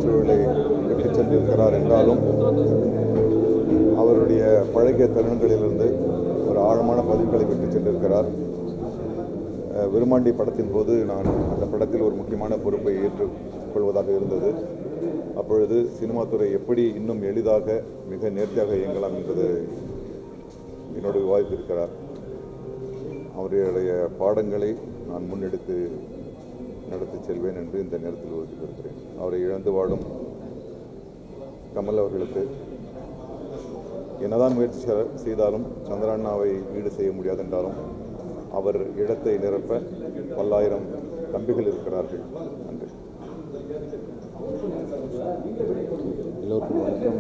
சூழலை விட்டுச் சென்றிருக்கிறார் என்றாலும் அவருடைய பழகிய தருணங்களிலிருந்து ஒரு ஆழமான பதிவுகளை விட்டுச் சென்றிருக்கிறார் அஹ், விருமாண்டி படத்தின் போது நான் அந்த படத்தில் ஒரு முக்கியமான பொறுப்பை ஏற்றுக்கொள்வதாக இருந்தது அப்பொழுது சினிமா துறை எப்படி இன்னும் எளிதாக மிக நேர்த்தியாக இயங்கலாம் என்பது என்னோடு விவாதித்திருக்கிறார் அவருடைய பாடங்களை நான் முன்னெடுத்து நடத்திச் செல்வேன் என்று இந்த நேரத்தில் உறுதிப்படுத்துகிறேன் அவரை இழந்து வாடும் கமல் அவர்களுக்கு என்னதான் முயற்சி செ- செய்தாலும் சந்திரண்ணாவை ஈடு செய்ய முடியாது என்றாலும் அவர் இடத்தை நிரப்ப பல்லாயிரம் தம்பிகள் இருக்கிறார்கள் நன்றி எல்லோருக்கும் வணக்கம்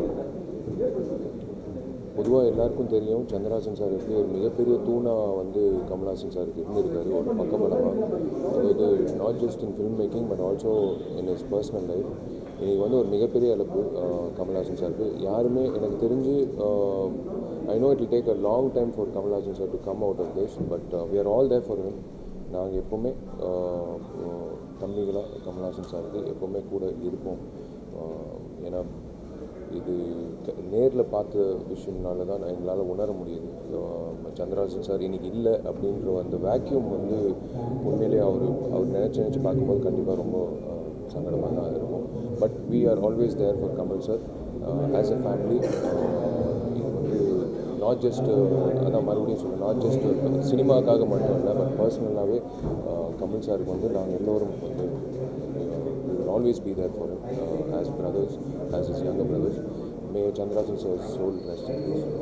பொதுவாக எல்லாருக்கும் தெரியும் சந்திரஹாசன் சார் எப்படி ஒரு மிகப்பெரிய தூணாக வந்து கமல்ஹாசன் சாருக்கு இருந்திருக்காரு ஒரு பக்கபலமாக அதாவது not just in film making but also in is personal life இன்னைக்கு வந்து ஒரு மிகப்பெரிய இழப்பு ஆஹ், கமல்ஹாசன் சாருக்கு யாருமே எனக்கு தெரிஞ்சு I know it take a long time for Kamal Haasan sir to come out of this but we are all there for him நாங்கள் எப்போவுமே ஆஹ், ஆஹ், தம்பிகளாக கமல்ஹாசன் சாருக்கு எப்போவுமே கூட இருப்போம் ஆஹ், ஏன்னா இது நேரில் பார்த்த விஷயம்னால தான் எங்களால் உணர முடியுது ஆஹ் சந்திரஹாசன் சார் இன்னைக்கு இல்லை அப்படின்ற அந்த வேக்யூம் வந்து உண்மையிலேயே அவர் அவர் நினச்சி நினச்சி பார்க்கும்போது கண்டிப்பாக ரொம்ப சங்கடமாக தான் இருக்கும் but we are always there for Kamal sir as a family இது வந்து நாட் ஜஸ்ட் அதான் மறுபடியும் சொல்லுங்கள் நாட் ஜஸ்ட் சினிமாக்காக மட்டும் இல்லை பட் பர்சனலாகவே கமல் சாருக்கு வந்து நாங்கள் எல்லோரும் வந்து we will always be there for him uh, as brothers, as his younger brothers. May Chandrasen sir's soul rest in peace.